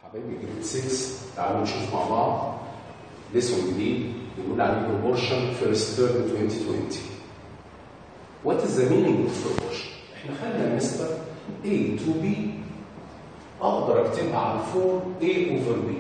حبايبي جريد 6 تعالوا نشوف مع بعض ليسون جديد بنقول عليه proportion first term 2020 What is the meaning of proportion؟ احنا خدنا مستر A to B اقدر اكتبها على 4 A over B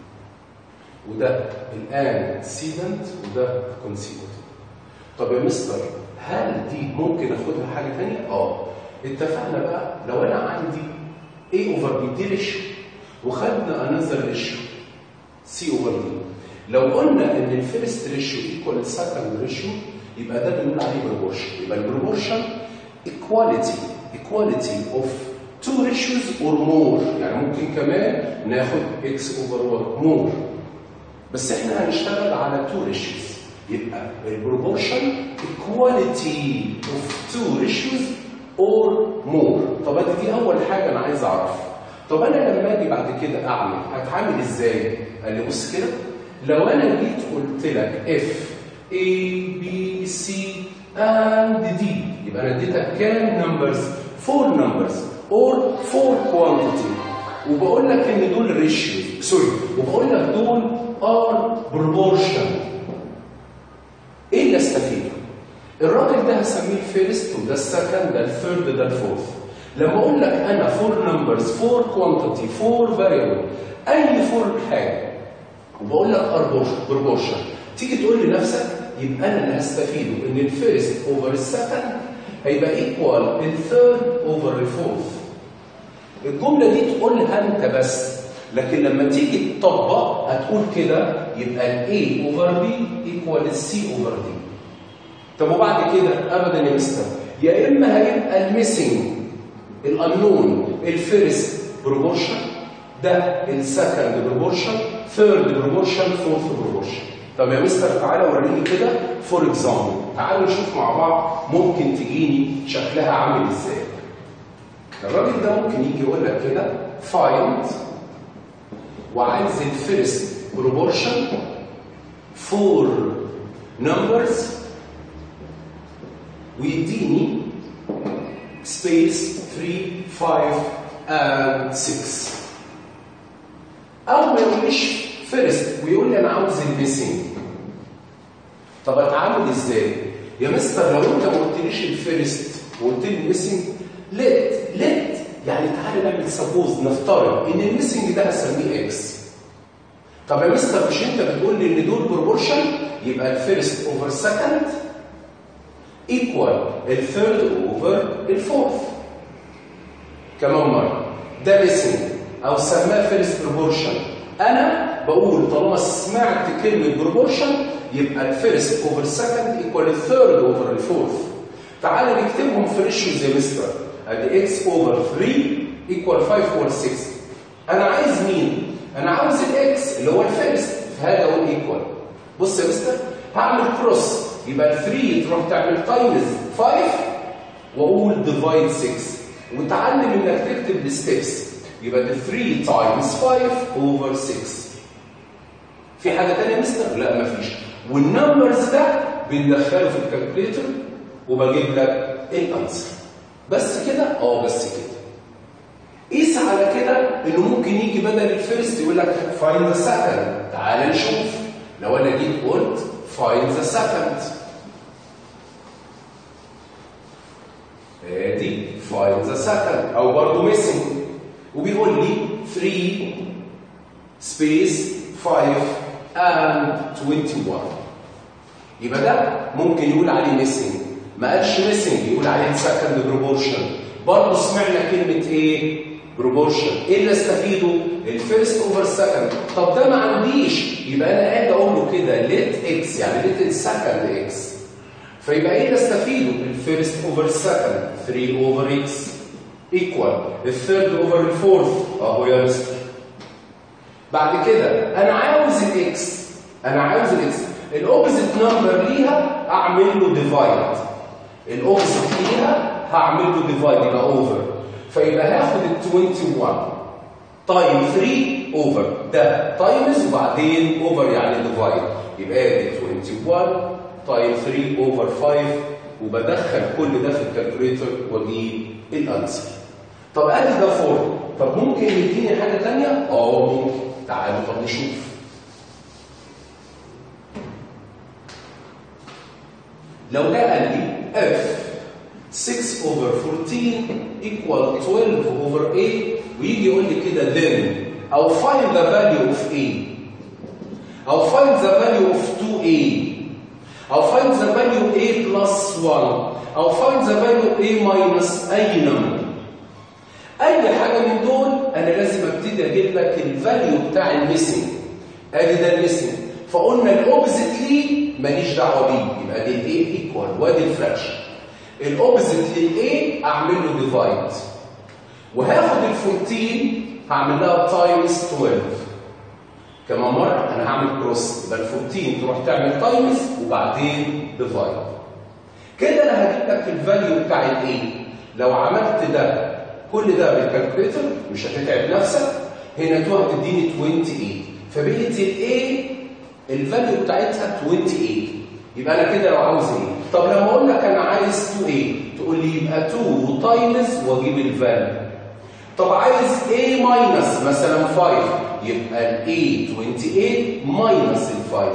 وده الان سيدنت وده كونسيدنت طب يا مستر هل دي ممكن اخدها حاجه ثانيه؟ اه اتفقنا بقى لو انا عندي A over B دي ريشيو وخدنا انذر ريشيو C over D لو قلنا ان الفيرست ريشيو ايكوال السكند ريشيو يبقى ده بنقول عليه بروبورشن يبقى البروبورشن equality equality of two ratios or more يعني ممكن كمان ناخد x over y more بس احنا هنشتغل على two ratios يبقى البروبورشن equality of two ratios or more طب ادي دي اول حاجه انا عايز اعرفها طب انا لما اجي بعد كده اعمل هتعامل ازاي قال لي بص كده لو انا جيت قلت لك اف A B C and D يبقى انا اديتك كام نمبرز؟ فور نمبرز اور فور كوانتيتي وبقول لك ان دول ريشيو سوري وبقول لك دول ار بروبورشن ايه اللي استفيده؟ الراجل ده هسميه الفيرست وده السكند ده الثيرد ده الفورث لما اقول لك انا فور نمبرز فور كوانتيتي فور فاريبل اي فور حاجه وبقول لك ار بروبورشن تيجي تقول لنفسك يبقى انا اللي هستفيده ان الفيرست اوفر السكند هيبقى ايكوال الثيرد اوفر الفورث الجمله دي تقولها انت بس لكن لما تيجي تطبق هتقول كده يبقى الاي اوفر بي ايكوال السي اوفر دي طب وبعد كده ابدا يا مستر يا اما هيبقى الميسنج الانون الفيرست بروبورشن ده السكند بروبورشن ثيرد بروبورشن فورث بروبورشن طب يا مستر تعالى وريني كده فور اكزامبل تعالوا نشوف مع بعض ممكن تجيني شكلها عامل ازاي الراجل ده ممكن يجي يقول لك كده فايند وعايز الفيرست بروبورشن فور نمبرز ويديني سبيس 3 5 and 6 او ما يقوليش فيرست ويقول لي انا عاوز الميسنج طب اتعامل ازاي يا مستر لو انت ما قلتليش الفيرست وقلت لي الميسنج ليت ليت يعني تعالى نعمل سبوز نفترض ان الميسنج ده هسميه اكس طب يا مستر مش انت بتقول لي ان دول بروبورشن يبقى الفيرست اوفر سكند ايكوال الثيرد اوفر الفورث كمان مره ده ميسنج او سماه فيرست بروبورشن انا بقول طالما سمعت كلمه بروبورشن يبقى الفيرست اوفر سكند ايكوال الثيرد اوفر الفورث تعالى نكتبهم في ريشيو زي مستر ادي اكس اوفر 3 ايكوال 5 اوفر 6 انا عايز مين؟ انا عاوز الاكس اللي هو الفيرست فهذا هو الايكوال بص يا مستر هعمل كروس يبقى ال 3 تروح تعمل تايمز 5 واقول ديفايد 6 وتعلم انك تكتب الستبس يبقى ده 3 تايمز 5 اوفر 6 في حاجه ثانيه يا مستر لا مفيش والنمبرز ده بندخله في الكالكوليتر وبجيب لك الانسر بس كده اه بس كده قيس على كده انه ممكن يجي بدل الفيرست يقول لك فايند ذا سكند تعال نشوف لو انا جيت قلت فايند ذا سكند ادي فايند ذا سكند او برضه ميسنج وبيقول لي 3 سبيس 5 and 21 يبقى ده ممكن يقول عليه ميسنج ما قالش ميسنج يقول عليه سكند بروبورشن برضه سمعنا كلمه ايه بروبورشن ايه اللي استفيده الفيرست اوفر سكند طب ده ما عنديش يبقى انا قاعد اقول له كده ليت اكس يعني ليت السكند اكس فيبقى ايه اللي استفيده الفيرست اوفر سكند 3 اوفر اكس ايكوال الثيرد اوفر الفورث اهو يا مستر بعد كده انا عاوز الاكس انا عاوز الاكس الاوبزيت نمبر ليها اعمل له ديفايد الاوبزيت ليها هعمل له ديفايد يبقى اوفر فيبقى هاخد ال 21 تايم 3 اوفر ده تايمز وبعدين اوفر يعني ديفايد يبقى ادي 21 تايم 3 اوفر 5 وبدخل كل ده في الكالكوليتر واجيب الانسر طب ادي ده 4 طب ممكن يديني حاجه ثانيه اه ممكن تعالوا طب نشوف لو ده قال لي f 6 over 14 equal 12 over a ويجي يقول لي كده then او find the value of a او find the value of 2a او find the value of a plus 1 او find the value of a minus اي number اي حاجه من دول انا لازم ابتدي اجيب لك الفاليو بتاع الميسنج ادي ده الميسنج فقلنا الاوبزيت ليه ماليش دعوه بيه يبقى دي الايه ايكوال وادي الفراكشن الاوبزيت للايه اعمل له ديفايد وهاخد ال 14 هعمل لها تايمز 12 كمان مره انا هعمل كروس يبقى ال 14 تروح تعمل تايمز وبعدين ديفايد كده انا هجيب لك الفاليو بتاع الايه لو عملت ده كل ده بالكالكوليتر مش هتتعب نفسك هنا تروح تديني 28 فبقيت الايه الفاليو بتاعتها 28 يبقى انا كده لو عاوز ايه طب لما اقول لك انا عايز 2 ايه تقول لي يبقى 2 تايمز واجيب الفاليو طب عايز a ماينس مثلا 5 يبقى ال a 28 ماينس ال 5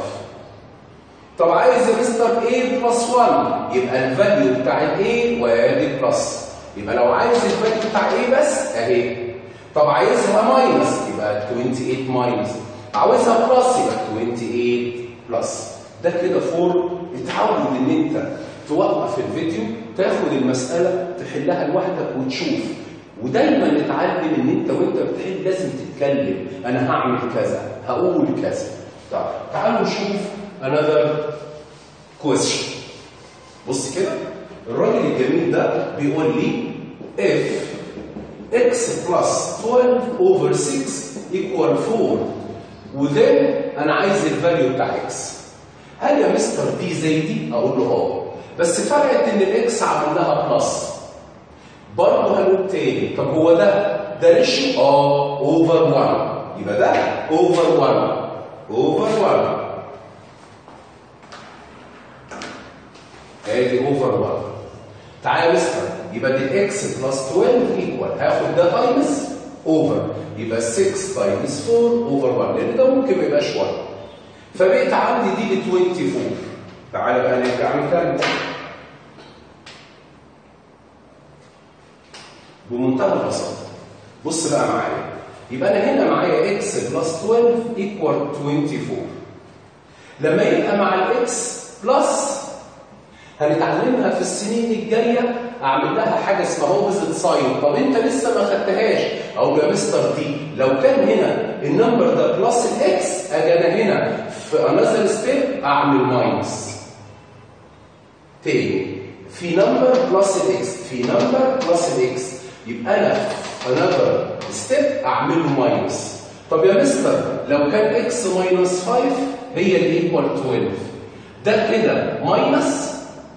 طب عايز يا مستر a بلس 1 يبقى الفاليو بتاع ال a وادي بلس يبقى لو عايز الفاليو بتاع a بس اهي طب عايزها ماينس يبقى 28 ماينس عاوزها بلس يبقى 28 بلس ده كده فور اتعود ان انت توقف الفيديو تاخد المساله تحلها لوحدك وتشوف ودايما اتعلم ان انت وانت بتحل لازم تتكلم انا هعمل كذا هقول كذا طيب تعالوا نشوف another question بص كده الراجل الجميل ده بيقول لي if x plus 12 over 6 equal 4 وذن انا عايز الفاليو بتاع x هل يا مستر دي زي دي اقول له اه بس فرقت ان الاكس عمل لها بلس برضه هنقول تاني طب هو ده ده ريشيو اه اوفر 1 يبقى ده اوفر 1 اوفر 1 ادي اوفر 1 تعالى يا مستر يبقى دي الاكس بلس 12 ايكوال هاخد ده تايمز اوفر يبقى 6 تايمز 4 اوفر 1 لان ده ممكن ما يبقاش 1 فبقيت عندي دي ب 24 تعالى بقى نرجع نكمل بمنتهى البساطه بص بقى معايا يبقى انا هنا معايا اكس بلس 12 ايكوال 24 لما يبقى مع الاكس بلس هنتعلمها في السنين الجايه اعمل لها حاجه اسمها اوبزيت ساين طب انت لسه ما خدتهاش او يا مستر دي لو كان هنا النمبر ده بلس الاكس اجي انا هنا في انذر ستيب اعمل ماينس تاني في نمبر بلس الاكس في نمبر بلس الاكس يبقى انا انذر ستيب اعمله ماينس طب يا مستر لو كان اكس ماينس 5 هي الايكوال 12 ده كده ماينس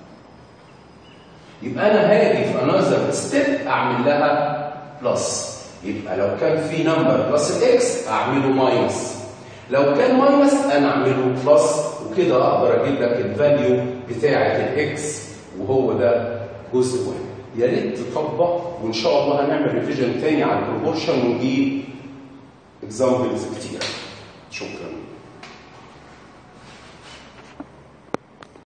يبقى انا هاجي في انذر ستيب اعمل لها بلس يبقى لو كان في نمبر بلس الاكس اعمله ماينس لو كان ماينس انا اعمله بلس وكده اقدر اجيب لك الفاليو بتاعه الاكس وهو ده جزء واحد يا ريت تطبق وان شاء الله هنعمل ريفيجن تاني على البروبورشن ونجيب اكزامبلز كتير شكرا